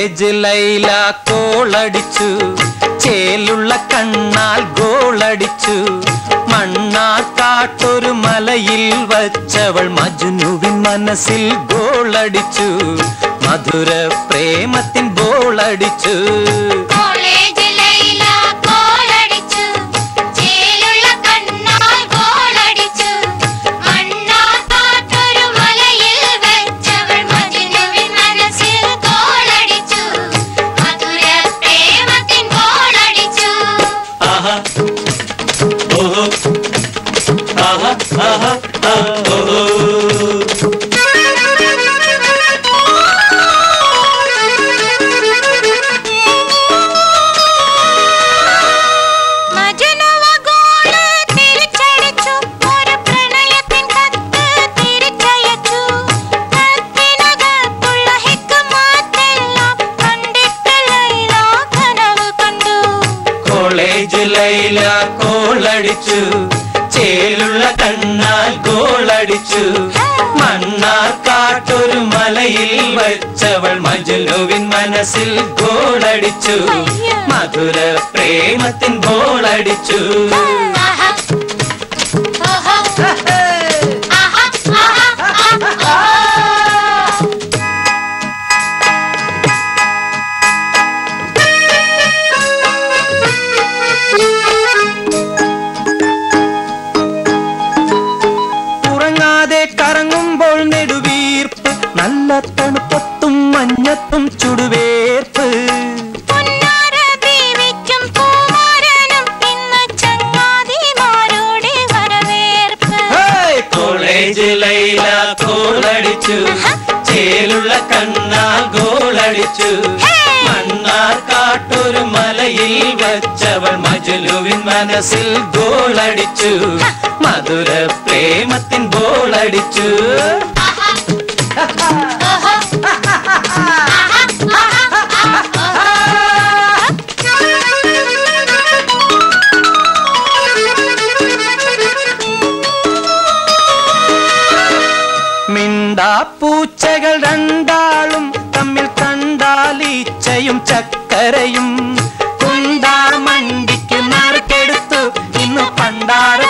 College Laila കോളടിച്ചു ചേലുള്ള കണ്ണാൽ ഗോളടിച്ചു മണ്ണാക്കാട്ടൊരു മലയിൽ വച്ചവൾ മജുനുവിൻ മനസ്സിൽ ഗോളടിച്ചു മധുര പ്രേമത്തിൻ ഗോളടിച്ചു കോളേജ് ലൈല കോളടിച്ചു ചേലുള്ള കണ്ണാൽ ഗോളടിച്ചു മണ്ണാക്കാട്ടൊരു മലയിൽ വെച്ചവൾ മജ്നുവിൻ മനസ്സിൽ ഗോളടിച്ചു മധുര പ്രേമത്തിൻ ഗോളടിച്ചു ആഹാ ഓഹോ ആഹാ ആഹാ ആ, ഓഹോ മജനുവ ഗോള് തിരിച്ചടിച്ചു ഒരു പ്രണയത്തിൻ കത്ത് തിരിച്ചയച്ചു കത്തിനകത്തുള്ള ഹിക്മത്തെല്ലാം കണ്ടിട്ട് ലൈല കനവ് കണ്ടു കോളേജ് ലൈല കോളടിച്ചു ചേലുള്ള കണ്ണാൽ ഗോളടിച്ചു മണ്ണാർ കാട്ടൊരു മലയിൽ വച്ചവൾ മജുനുവിൻ മനസ്സിൽ ഗോളടിച്ചു മധുര പ്രേമത്തിൻ ഗോളടിച്ചു ആഹാ ഓഹോ ആഹാ ആഹാ ആഹാ ഉറങ്ങാതെ കറങ്ങുമ്പോൾ നെടുവീർപ്പ് നല്ല തണുപ്പത്തും മഞ്ഞത്തും ചുടുവേർപ്പ് പൊന്നാര ബീവിക്കും പൂമാരനും ഇന്ന് ചങ്ങാതിമാരുടെ വരവേൽപ്പ് ഹേയ്! കോളേജ് ലൈല കോളടിച്ചു ചേലുള്ള കണ്ണാൽ ഗോളടിച്ചു മണ്ണാർ കാട്ടൊരു മലയിൽ വച്ചവൾ മജുലുവിൻ മനസ്സിൽ ഗോളടിച്ചു മധുര പ്രേമത്തിൻ ഗോളടിച്ചു മിണ്ടാപ്പൂച്ചകൾ രണ്ടാളും തമ്മിൽ കണ്ടാലീച്ചയും ചക്കരയും കുണ്ടാ മണ്ടിക്ക് നറുക്കെടുത്തു ഇന്ന് പണ്ടാര